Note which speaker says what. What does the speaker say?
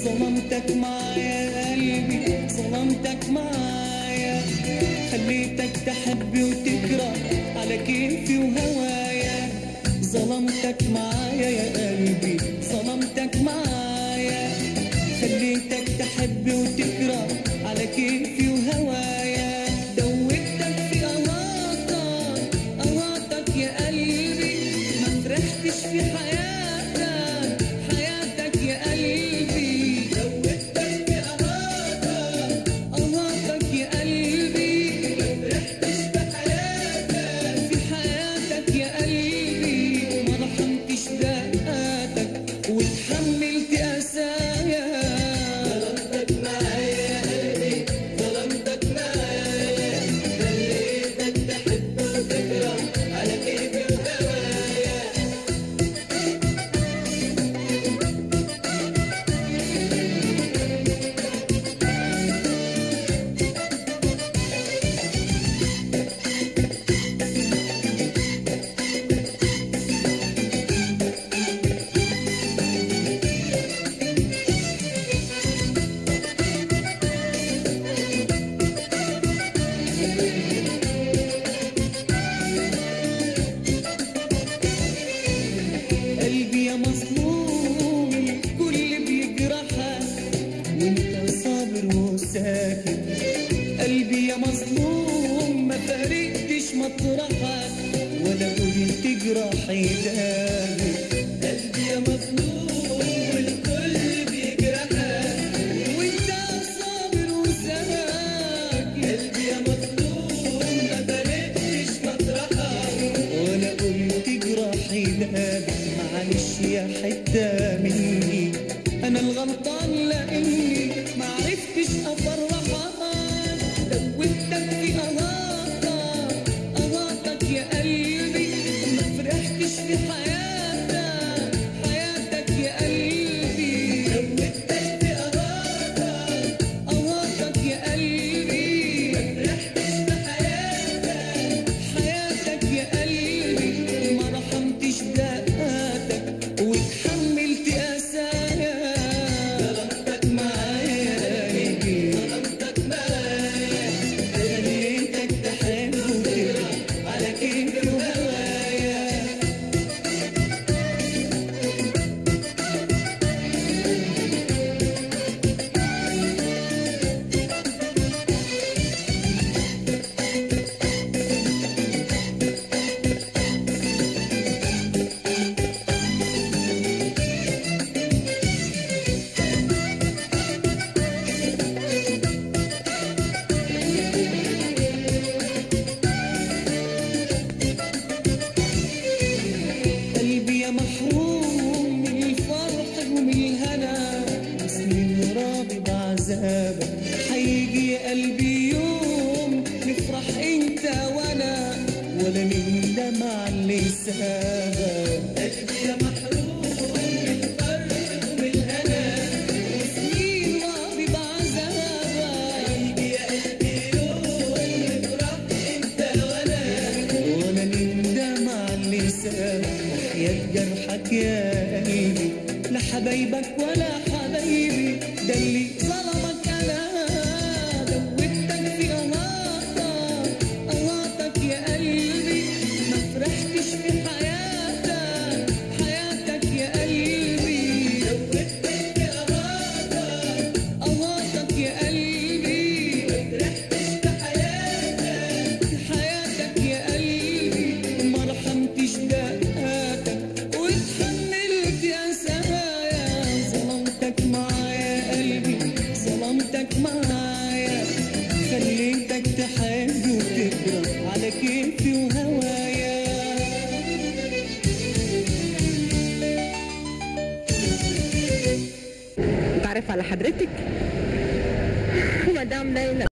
Speaker 1: ظلمتك معايا يا قلبي ظلمتك معايا خليتك تحب وتكره على كيفي وهوايا ظلمتك معايا يا قلبي ظلمتك معايا خليتك تحب وتكره على كيفي وهوايا دوبتك في قواطك قواطك يا قلبي ما فرحتش في حياتك حياتك يا قلبي دوبتك في قواطك قواطك يا قلبي ما فرحتش في حياتك في حياتك يا قلبي ما رحمتش دقاتك واتحملت قسايا ظلمتك معايا يا قلبي ظلمتك معايا خليتك تحب وتكره على كيفي وهوايا قلبي يا مظلوم الكل بيجرحك وانت صابر وساكت قلبي يا مظلوم ما فارقتش مطرحك ولا قلت جراحي تاني قلبي يا مظلوم الكل بيجرحك وانت صابر وساكت قلبي يا مظلوم ما فارقتش مطرحك ولا قلت جراحي دابت معلش يا حتة مني أنا الغلطان لأني معرفتش أفرحك دوبتك في أغاطك أغاطك يا قلبي ما فرحتش في حياتك حياتك يا قلبي دوبتك في أغاطك أغاطك يا قلبي ما فرحتش في حياتك حياتك يا قلبي ما رحمتش دقاتك واتحملت قسايا ظلمتك معايا يا قلبي ظلمتك معايا خليتك تحب وتكره على كيفي وهوايا قلبي يا محروم من الفرح ومن الهنا سنين راضي بعذابك هيجي يا قلبي يوم نفرح انت وانا ولا نندم على اللي سابك قلبي يا محروم من الفرح ومن الهنا سنين راضي بعذابك هيجي يا قلبي يوم نفرح انت وانا ولا نندم على اللي سابك وحياة جرحك يا قلبي لا حبايبك ولا حبايبي ده اللي ظلمك انا دوبتك في قواطك قواطك يا قلبي ما فرحتش في حياتك حياتك يا قلبي دوبتك في قواطك قواطك يا قلبي ما فرحتش في حياتك حياتك يا قلبي ما رحمتش دقاتك واتحملت يا سرايا ظلمتك معايا يا قلبي ظلمتك معايا خليتك تحب وتكره على كيفي وهوايا
Speaker 2: تعرف على حضرتك مدام ليلى